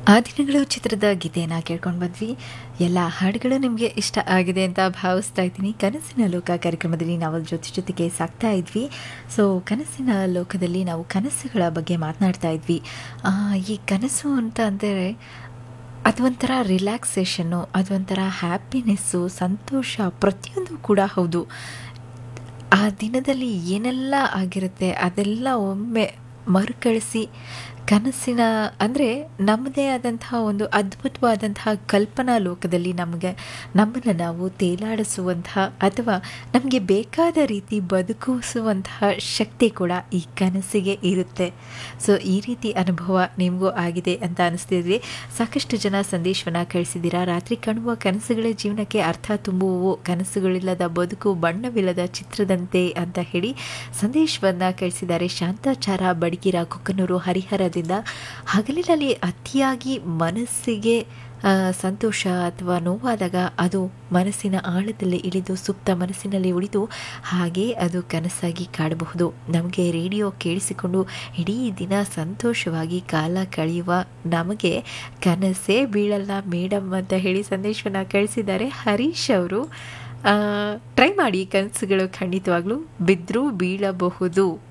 ಆ ದಿನಗಳು ಚಿತ್ರದ ಗೀತೆಯನ್ನು ಕೇಳ್ಕೊಂಡು ಬಂದ್ವಿ ಎಲ್ಲ ಹಾಡುಗಳು ನಿಮಗೆ ಇಷ್ಟ ಆಗಿದೆ ಅಂತ ಭಾವಿಸ್ತಾ ಇದ್ದೀನಿ ಕನಸಿನ ಲೋಕ ಕಾರ್ಯಕ್ರಮದಲ್ಲಿ ನಾವು ಜೊತೆ ಜೊತೆಗೆ ಸಾಕ್ತಾ ಇದ್ವಿ ಸೊ ಕನಸಿನ ಲೋಕದಲ್ಲಿ ನಾವು ಕನಸುಗಳ ಬಗ್ಗೆ ಮಾತನಾಡ್ತಾ ಇದ್ವಿ ಆ, ಈ ಕನಸು ಅಂತ ಅಂದರೆ ಅದೊಂಥರ ರಿಲ್ಯಾಕ್ಸೇಷನ್ನು ಅದೊಂಥರ ಹ್ಯಾಪಿನೆಸ್ಸು ಸಂತೋಷ ಪ್ರತಿಯೊಂದು ಕೂಡ ಹೌದು ಆ ದಿನದಲ್ಲಿ ಏನೆಲ್ಲ ಆಗಿರುತ್ತೆ ಅದೆಲ್ಲ ಒಮ್ಮೆ ಮರುಕಳಿಸಿ ಕನಸಿನ ಅಂದರೆ ನಮ್ಮದೇ ಆದಂತಹ ಒಂದು ಅದ್ಭುತವಾದಂತಹ ಕಲ್ಪನಾ ಲೋಕದಲ್ಲಿ ನಮಗೆ ನಮ್ಮನ್ನು ನಾವು ತೇಲಾಡಿಸುವಂತಹ ಅಥವಾ ನಮಗೆ ಬೇಕಾದ ರೀತಿ ಬದುಕಿಸುವಂತಹ ಶಕ್ತಿ ಕೂಡ ಈ ಕನಸಿಗೆ ಇರುತ್ತೆ ಸೊ ಈ ರೀತಿ ಅನುಭವ ನಿಮಗೂ ಆಗಿದೆ ಅಂತ ಅನಿಸ್ತಿದ್ವಿ ಸಾಕಷ್ಟು ಜನ ಸಂದೇಶವನ್ನು ಕಳಿಸಿದ್ದೀರಾ ರಾತ್ರಿ ಕಾಣುವ ಕನಸುಗಳ ಜೀವನಕ್ಕೆ ಅರ್ಥ ತುಂಬುವವು ಕನಸುಗಳಿಲ್ಲದ ಬದುಕು ಬಣ್ಣವಿಲ್ಲದ ಚಿತ್ರದಂತೆ ಅಂತ ಹೇಳಿ ಸಂದೇಶವನ್ನು ಕಳಿಸಿದ್ದಾರೆ ಶಾಂತಾಚಾರ ಬಡಗಿರ ಕೊಕ್ಕನೂರು ಹರಿಹರದಿಂದ ಹಗಲಿನಲ್ಲಿ ಅತಿಯಾಗಿ ಮನಸ್ಸಿಗೆ ಆ, ಸಂತೋಷ ಅಥವಾ ನೋವಾದಾಗ ಅದು ಮನಸ್ಸಿನ ಆಳದಲ್ಲಿ ಇಳಿದು ಸುಪ್ತ ಮನಸ್ಸಿನಲ್ಲಿ ಉಳಿದು ಹಾಗೇ ಅದು ಕನಸಾಗಿ ಕಾಡಬಹುದು ನಮಗೆ ರೇಡಿಯೋ ಕೇಳಿಸಿಕೊಂಡು ಇಡೀ ದಿನ ಸಂತೋಷವಾಗಿ ಕಾಲ ಕಳೆಯುವ ನಮಗೆ ಕನಸೇ ಬೀಳಲ್ಲ ಮೇಡಮ್ ಅಂತ ಹೇಳಿ ಸಂದೇಶವನ್ನು ಕಳಿಸಿದ್ದಾರೆ ಹರೀಶ್ ಅವರು ಟ್ರೈ ಮಾಡಿ ಕನಸುಗಳು ಖಂಡಿತವಾಗ್ಲೂ ಬಿದ್ದರೂ ಬೀಳಬಹುದು